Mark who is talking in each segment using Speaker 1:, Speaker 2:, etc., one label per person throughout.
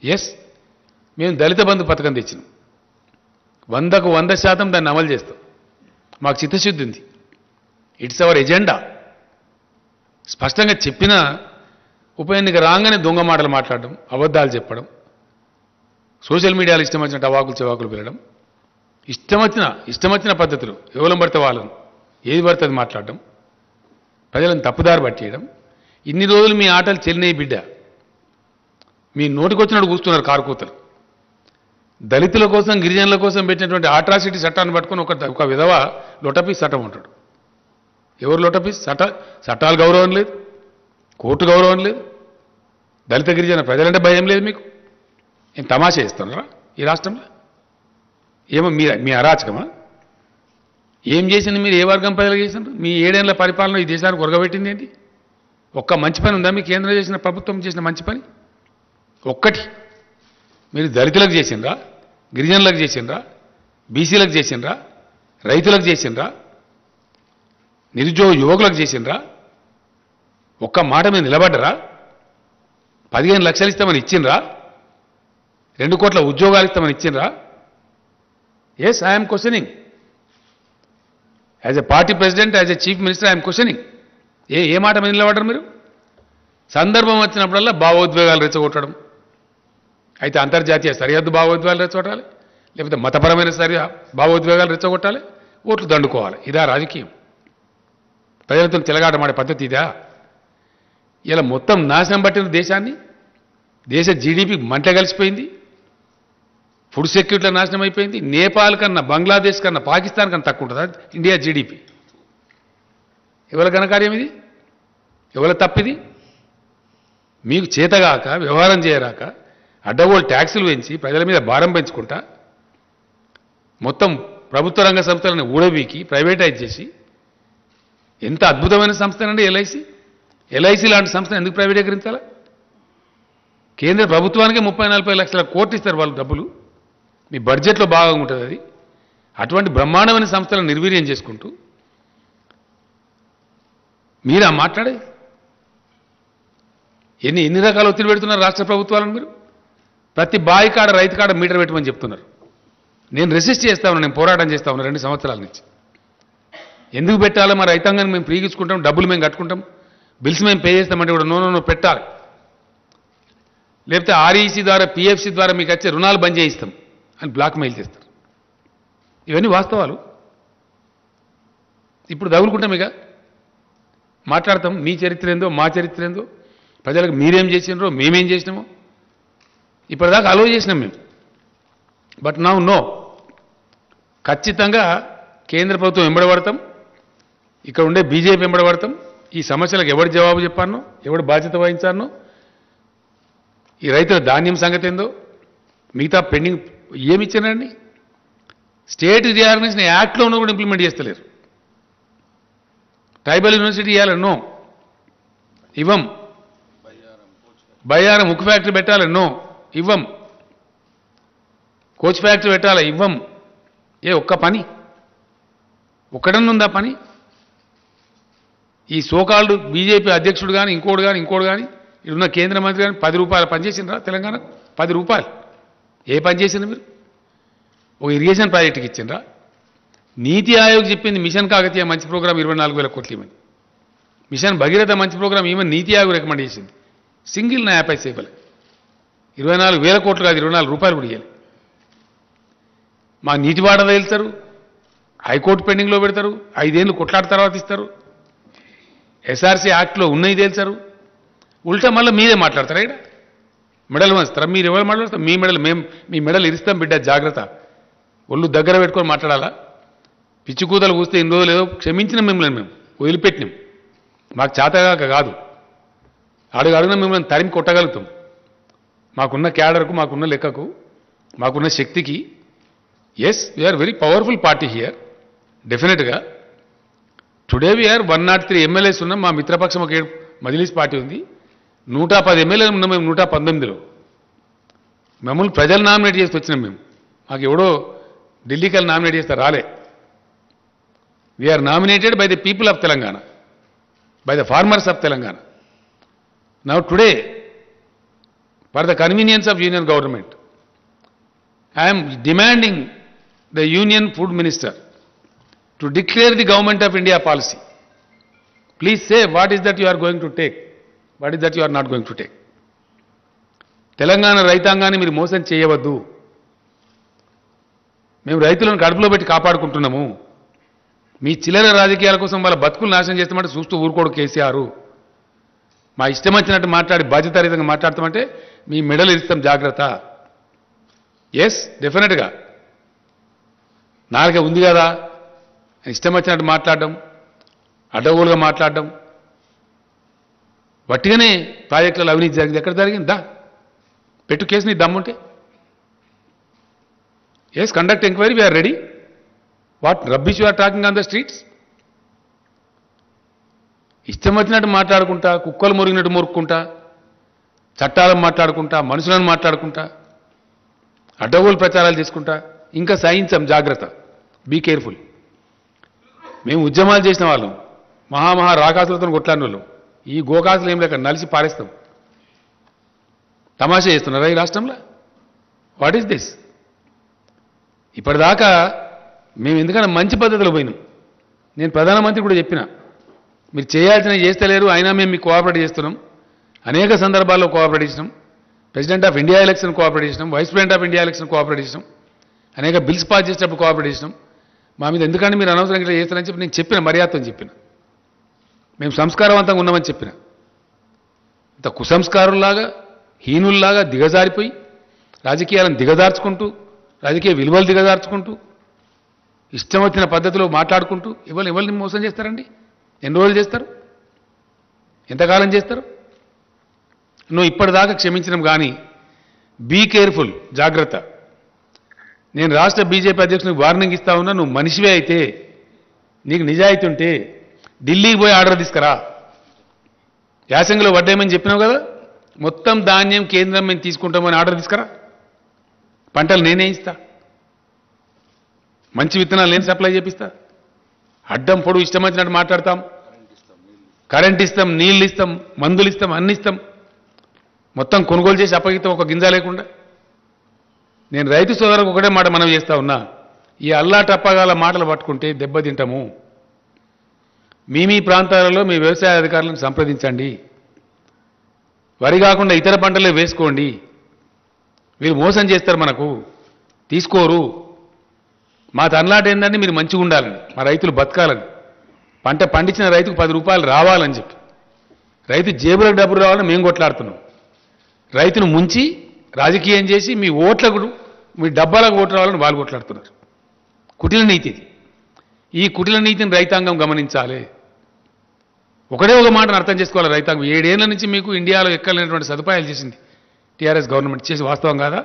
Speaker 1: yes మేము దళిత బంధు పథకం తెచ్చినాం వందకు వంద శాతం దాన్ని అమలు చేస్తాం మాకు చిత్తశుద్ధి ఉంది ఇట్స్ అవర్ ఎజెండా స్పష్టంగా చెప్పిన ఉప ఎన్నిక రాగానే దొంగ మాటలు మాట్లాడడం అబద్ధాలు చెప్పడం సోషల్ మీడియాలో ఇష్టం వచ్చినట్టు అవాకులు చెవాకులు పిలవడం ఇష్టం వచ్చిన ఇష్టం వచ్చిన పద్ధతులు ఎవరం పడితే వాళ్ళను ఏది పడితే అది మాట్లాడడం ప్రజలను తప్పుదారి పట్టేయడం ఇన్ని రోజులు మీ ఆటలు చెల్లినాయి బిడ్డ మీ నోటికొచ్చినట్టు కూస్తున్నారు కారుకూతలు దళితుల కోసం గిరిజనుల కోసం పెట్టినటువంటి ఆట్రాసిటీ చట్టాన్ని పట్టుకొని ఒక ఒక విధవ లొటపీస్ చట్టం ఉంటాడు ఎవరు లొటపీస్ చట్ట చట్టాలు గౌరవం లేదు కోర్టు గౌరవం లేదు దళిత గిరిజన ప్రజలంటే భయం లేదు మీకు ఏం తమాషా చేస్తున్నారా ఈ రాష్ట్రంలో ఏమో మీ మీ అరాచకమా ఏం చేసింది మీరు ఏ వర్గం ప్రజలు చేసినారు మీ ఏడేళ్ల పరిపాలన ఈ దేశానికి ఉరగబెట్టింది ఏంటి ఒక్క మంచి పని ఉందా మీ కేంద్రం చేసిన ప్రభుత్వం చేసిన మంచి పని ఒక్కటి మీరు దళితులకు చేసిండ్రా గిరిజనులకు చేసిండ్రా బీసీలకు చేసిండ్రా రైతులకు చేసిండ్రా నిరుద్యోగ యువకులకు చేసిండ్రా ఒక్క మాట మీద నిలబడ్డరా పదిహేను లక్షలు ఇస్తామని ఇచ్చిండ్రా రెండు కోట్ల ఉద్యోగాలు ఇస్తామని ఇచ్చిండ్రా yes I'm questioning as a party president as a chief minister I'm questioning ఏ ఏ మాట మీద నిలబడ్డారు మీరు సందర్భం వచ్చినప్పుడల్లా భావోద్వేగాలు రెచ్చగొట్టడం అయితే అంతర్జాతీయ సరిహద్దు భావోద్వేగాలు రెచ్చగొట్టాలి లేకపోతే మతపరమైన సరి భావోద్వేగాలు రెచ్చగొట్టాలి ఓట్లు దండుకోవాలి ఇదా రాజకీయం ప్రజలతో చెలగాటమాడే పద్ధతి ఇదా ఇలా మొత్తం నాశనం పట్టిన దేశాన్ని దేశ జీడిపి మంట కలిసిపోయింది ఫుడ్ సెక్యూరిటీలో నాశనం అయిపోయింది నేపాల్ కన్నా బంగ్లాదేశ్ కన్నా పాకిస్తాన్ కన్నా తక్కువ ఉంటుందా ఇండియా జీడిపి ఎవరి ఘనకార్యం ఇది ఎవరి తప్పిది మీకు చేతగాక వ్యవహారం చేయరాక అడ్డగోలు ట్యాక్సులు పెంచి ప్రజల మీద భారం పెంచుకుంటా మొత్తం ప్రభుత్వ రంగ సంస్థలను ఊడబీకి ప్రైవేటైజ్ చేసి ఎంత అద్భుతమైన సంస్థనండి ఎల్ఐసి ఎల్ఐసి లాంటి సంస్థను ఎందుకు ప్రైవేటీకరించాలా కేంద్ర ప్రభుత్వానికే ముప్పై నలభై లక్షల కోట్లు ఇస్తారు వాళ్ళు డబ్బులు మీ బడ్జెట్లో భాగంగా ఉంటుంది అది అటువంటి బ్రహ్మాండమైన సంస్థలను నిర్వీర్యం చేసుకుంటూ మీరా మాట్లాడే ఎన్ని ఎన్ని రకాల ఒత్తిడి పెడుతున్నారు రాష్ట్ర ప్రభుత్వాలను మీరు ప్రతి బాయి కాడ రైతు కాడ మీటర్ పెట్టమని చెప్తున్నారు నేను రెసిస్ట్ చేస్తా ఉన్నా నేను పోరాటం చేస్తా ఉన్నా రెండు సంవత్సరాల నుంచి ఎందుకు పెట్టాలో మా రైతాంగాన్ని మేము ఫ్రీగా ఇచ్చుకుంటాం డబ్బులు మేము కట్టుకుంటాం బిల్స్ మేము పే చేస్తామంటే కూడా నో నో నో పెట్టాలి లేకపోతే ఆర్ఈసీ ద్వారా పిఎఫ్సి ద్వారా మీకు వచ్చే రుణాలు బంద్ చేయిస్తాం అని బ్లాక్ మెయిల్ చేస్తారు ఇవన్నీ వాస్తవాలు ఇప్పుడు తగులుకుంటాం ఇక మాట్లాడతాం మీ చరిత్ర ఏందో మా చరిత్ర ఏందో ప్రజలకు మీరేం చేసినారో మేమేం చేసినామో ఇప్పటిదాకా అలో చేసినాం మేము బట్ నౌ నో ఖచ్చితంగా కేంద్ర ప్రభుత్వం వెంబడబడతాం ఇక్కడ ఉండే బీజేపీ వెంబడబడతాం ఈ సమస్యలకు ఎవడు జవాబు చెప్పానో ఎవడు బాధ్యత వహించానో ఈ రైతుల ధాన్యం సంగతి ఏందో మిగతా పెండింగ్ ఏమి ఇచ్చానండి స్టేట్ రిఆర్గనైజేషన్ యాక్ట్లో ఉన్న కూడా ఇంప్లిమెంట్ చేస్తలేరు ట్రైబల్ యూనివర్సిటీ ఇవ్వాలి నో ఇవ్వం బయ్యారం ఉక్కు ఫ్యాక్టరీ పెట్టాలి నో ఇవ్వం కోచ్ ఫ్యాక్టరీ పెట్టాలి ఇవ్వం ఏ ఒక్క పని ఒక్కడన్నుందా పని ఈ సోకాల్డ్ బీజేపీ అధ్యక్షుడు కానీ ఇంకోడు కానీ ఇంకోడు కానీ ఇప్పుడున్న కేంద్ర మంత్రి కానీ పది రూపాయలు పనిచేసిండ్రా తెలంగాణకు పది రూపాయలు ఏ పని చేసిండ్రు మీరు ఒక ఇరిగేషన్ ప్రాజెక్టుకి ఇచ్చిండ్రా నీతి ఆయోగ్ చెప్పింది మిషన్ కాకతీయ మంచి ప్రోగ్రామ్ ఇరవై నాలుగు వేల కోట్లు ఇవ్వని మిషన్ భగీరథ మంచి ప్రోగ్రామ్ ఈమె నీతి ఆయోగ్ రికమెండ్ చేసింది సింగిల్ నా యాపై సేవలే ఇరవై నాలుగు వేల కోట్లు కాదు ఇరవై నాలుగు రూపాయలు కూడా ఇవ్వాలి మా నీటి వాడ వెళ్తారు హైకోర్టు పెండింగ్లో పెడతారు ఐదేళ్ళు కొట్లాట తర్వాత ఇస్తారు ఎస్ఆర్సీ యాక్ట్లో ఉన్నాయి తేల్చారు ఉల్టా మళ్ళీ మీరే మాట్లాడతారా ఇక్కడ మెడల్ వంచుతారా మీరు ఎవరు మాట్లాడతారు మీ మెడల్ మేము మీ మెడల్ ఇరిస్తాం బిడ్డ జాగ్రత్త ఒళ్ళు దగ్గర పెట్టుకొని మాట్లాడాలా పిచ్చి కూతలు కూస్తే ఇన్ని రోజులు ఏదో క్షమించిన మిమ్మల్ని మేము వదిలిపెట్టినాం మాకు చేతగాక కాదు అడుగు అడుగున మిమ్మల్ని తరిమి కొట్టగలుగుతాం మాకున్న క్యాడర్కు మాకున్న లెక్కకు మాకున్న శక్తికి yes we are very powerful party here డెఫినెట్గా today we are one not three MLAs ఉన్నాం మా మిత్రపక్షం ఒక ఏడు మజిలీస్ పార్టీ ఉంది నూట పది ఎమ్మెల్యేలు ఉన్నాం మేము నూట పంతొమ్మిదిలో మమ్మల్ని ప్రజలు నామినేట్ చేసి వచ్చినాం మేము మాకు ఎవడో ఢిల్లీకి వెళ్ళి నామినేట్ చేస్తే రాలే we are nominated by the people of Telangana by the farmers of Telangana now today for the convenience of union government I'm demanding the union food minister to declare the government of India policy please say what is that you are going to take what is that you are not going to take Telangana రైతాంగాన్ని మీరు మోసం చేయవద్దు మేము రైతులను కడుపులో పెట్టి కాపాడుకుంటున్నాము మీ చిల్లర రాజకీయాల కోసం వాళ్ళ బతుకులు నాశనం చేస్తామంటే చూస్తూ ఊరుకోడు కేసీఆర్ మా ఇష్టం వచ్చినట్టు మాట్లాడి బాధ్యతారహితంగా మాట్లాడతామంటే మీ మెడలు ఇస్తాం జాగ్రత్త ఎస్ డెఫినెట్గా నాలుగే ఉంది కదా ఇష్టం వచ్చినట్టు మాట్లాడడం అడ్డగోలుగా మాట్లాడడం వట్టిగానే ప్రాజెక్టులలో అవినీతి జరిగింది ఎక్కడ జరిగింది దా పెట్టు కేసు నీ దమ్ముంటే yes conduct enquiry we are ready what rubbish you are talking on the streets ఇష్టం వచ్చినట్టు మాట్లాడుకుంటా కుక్కలు మురిగినట్టు మురుక్కుంటా చట్టాలను మాట్లాడుకుంటా మనుషులను మాట్లాడుకుంటా అడ్డగోలు ప్రచారాలు చేసుకుంటా ఇంకా సాయించాం జాగ్రత్త బీ కేర్ఫుల్ మేము ఉద్యమాలు చేసిన వాళ్ళం మహామహా రాకాసులతో కొట్లాడిన వాళ్ళం ఈ గోకాసులు ఏం లేక నలిసి పారేస్తాం తమాషా చేస్తున్నారా ఈ రాష్ట్రంలో వాట్ ఈస్ దిస్ ఇప్పటిదాకా మేము ఎందుకన్నా మంచి పద్ధతిలో పోయినాం నేను ప్రధానమంత్రి కూడా చెప్పిన మీరు చేయాల్సినవి చేస్తలేరు అయినా మేము మీకు కోఆపరేట్ చేస్తున్నాం అనేక సందర్భాల్లో కోఆపరేట్ చేసినాం president of India election cooperate చేసినాం vice president of India election cooperate చేసినాం అనేక బిల్స్ పాస్ చేసేటప్పుడు కోఆపరేట్ చేసినాం మా మీద ఎందుకంటే మీరు అనవసరంగా ఇట్లా చేస్తారని చెప్పి నేను చెప్పిన మర్యాదతో చెప్పిన మేము సంస్కారవంతంగా ఉన్నామని చెప్పిన ఇంత కుసంస్కారుల్లాగా హీనుల్లాగా దిగజారిపోయి రాజకీయాలను దిగజార్చుకుంటూ రాజకీయ విలువలు దిగజార్చుకుంటూ ఇష్టం వచ్చిన పద్ధతిలో మాట్లాడుకుంటూ ఎవరు ఎవరిని మోసం చేస్తారండి ఎన్ని రోజులు చేస్తారు ఎంతకాలం చేస్తారు నువ్వు ఇప్పటిదాకా క్షమించడం కానీ బీ కేర్ఫుల్ జాగ్రత్త నేను రాష్ట్ర బీజేపీ అధ్యక్షునికి వార్నింగ్ ఇస్తా ఉన్నా నువ్వు మనిషివే అయితే నీకు నిజాయితీ ఉంటే ఢిల్లీకి పోయి ఆర్డర్ తీసుకురా యాసంగిలో వడ్డేమని చెప్పినావు కదా మొత్తం ధాన్యం కేంద్రం మేము తీసుకుంటామని ఆర్డర్ తీసుకురా పంటలు నేనే ఇస్తా మంచి విత్తనాలు నేను సప్లై చేపిస్తా అడ్డం పొడు ఇష్టం వచ్చినట్టు మాట్లాడతాం కరెంట్ ఇస్తాం నీళ్ళు ఇస్తాం మందులు ఇస్తాం అన్ని ఇస్తాం మొత్తం కొనుగోలు చేసి అప్పగిస్తాం ఒక గింజ లేకుండా నేను రైతు సోదరులకు ఒకటే మాట మనం చేస్తా ఉన్నా ఈ అల్లా టప్పగాల మాటలు పట్టుకుంటే దెబ్బతింటాము మీ మీ ప్రాంతాలలో మీ వ్యవసాయ అధికారులను సంప్రదించండి వరి కాకుండా ఇతర పంటలే వేసుకోండి వీళ్ళు మోసం చేస్తారు మనకు తీసుకోరు మా తన్లాట ఏంటంటే మీరు మంచిగా ఉండాలని మా రైతులు బతకాలని పంట పండించిన రైతుకు పది రూపాయలు రావాలని చెప్పి రైతు జేబులకు డబ్బులు రావాలని మేము కొట్లాడుతున్నాం రైతును ముంచి రాజకీయం చేసి మీ ఓట్లకు మీ డబ్బాలకు ఓట్లు రావాలని వాళ్ళు కొట్లాడుతున్నారు కుటిల నీతి ఇది ఈ కుటిల నీతిని రైతాంగం గమనించాలి ఒకటే ఒక మాటను అర్థం చేసుకోవాలి రైతాంగం ఏడేళ్ల నుంచి మీకు ఇండియాలో ఎక్కలేనటువంటి సదుపాయాలు చేసింది టీఆర్ఎస్ గవర్నమెంట్ చేసి వాస్తవం కాదా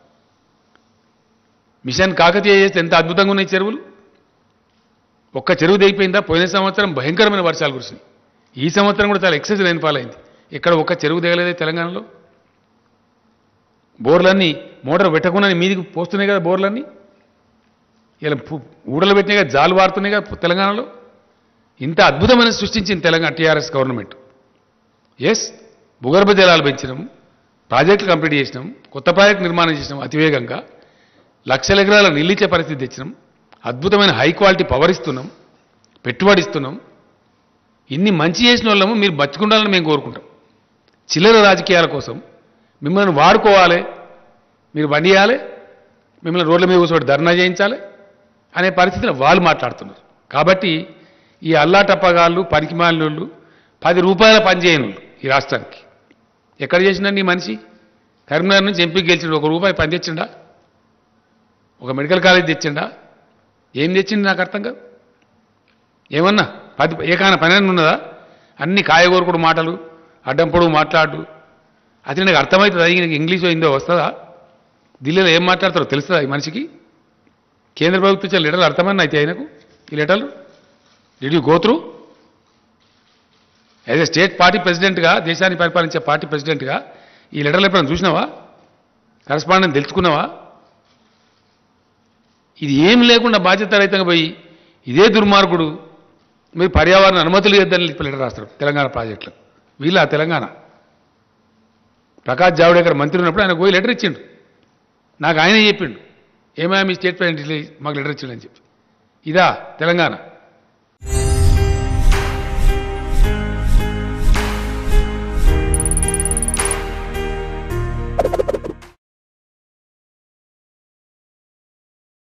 Speaker 1: మిషన్ కాకతీయ చేస్తే ఎంత అద్భుతంగా ఉన్నాయి చెరువులు ఒక్క చెరువు దిగిపోయిందా పోయిన సంవత్సరం భయంకరమైన వర్షాలు కురిసినాయి ఈ సంవత్సరం కూడా చాలా ఎక్సెస్ రైన్ఫాల్ అయింది ఇక్కడ ఒక్క చెరువు దిగలేదే తెలంగాణలో బోర్లన్నీ మోటార్ పెట్టకుండా మీదికి పోస్తున్నాయి కదా బోర్లన్నీ ఇలా పు- ఊడలు పెట్టినాయి కదా జాలు వారుతున్నాయి కదా తెలంగాణలో ఇంత అద్భుతమైన సృష్టించింది తెలంగాణ టీఆర్ఎస్ గవర్నమెంట్ ఎస్ భూగర్భ జలాలు పెంచినాం ప్రాజెక్టులు కంప్లీట్ చేసినాం కొత్త ప్రాజెక్ట్ నిర్మాణం చేసినాం అతివేగంగా లక్షల ఎకరాల నిల్లిచ్చే పరిస్థితి తెచ్చినాం అద్భుతమైన హై క్వాలిటీ పవర్ ఇస్తున్నాం పెట్టుబడి ఇస్తున్నాం ఇన్ని మంచి చేసిన వాళ్ళము మీరు బతుకుండాలని మేము కోరుకుంటాం చిల్లర రాజకీయాల కోసం మిమ్మల్ని వాడుకోవాలి మీరు బండియాలి మిమ్మల్ని రోడ్ల మీద కూర్చోబెట్టి ధర్నా చేయించాలి అనే పరిస్థితిలో వాళ్ళు మాట్లాడుతున్నారు కాబట్టి ఈ అల్లాటప్పగాళ్ళు పనికిమాలినోళ్ళు పది రూపాయల పని చేయను ఈ రాష్ట్రానికి ఎక్కడ చేసిండండి ఈ మనిషి కరీంనగర్ నుంచి ఎంపీకి గెలిచిండు ఒక రూపాయి పని తెచ్చిండా ఒక మెడికల్ కాలేజ్ తెచ్చిండా ఏం తెచ్చింది నాకు అర్థం కాదు ఏమన్నా పది ఏకాన పని అని ఉన్నదా అన్ని కాయగూరకుడు మాటలు అడ్డం పొడుగు మాట్లాడు అది నాకు అర్థమవుతుంది అది నీకు ఇంగ్లీషో హిందో వస్తుందా ఢిల్లీలో ఏం మాట్లాడతారో తెలుస్తుందా ఈ మనిషికి కేంద్ర ప్రభుత్వం ఇచ్చే లెటర్లు అర్థమని అయితే ఆయనకు ఈ లెటర్లు did you go through as a state party ప్రెసిడెంట్గా దేశాన్ని పరిపాలించే పార్టీ ప్రెసిడెంట్గా ఈ లెటర్లు ఎప్పుడైనా చూసినావా కరస్పాండెంట్ తెలుసుకున్నావా ఇది ఏం లేకుండా బాధ్యత రహితంగా పోయి ఇదే దుర్మార్గుడు మీరు పర్యావరణ అనుమతులు ఇద్దని లెటర్ రాస్తారు తెలంగాణ ప్రాజెక్టులు వీళ్ళ తెలంగాణ ప్రకాష్ జావడేకర్ మంత్రి ఉన్నప్పుడు ఆయన పోయి లెటర్ ఇచ్చిండు నాకు ఆయనే చెప్పిండు ఏమైనా మీ స్టేట్ ప్రెసిడెంట్ ఇట్లా మాకు లెటర్ ఇచ్చిండు అని చెప్పి ఇదా తెలంగాణ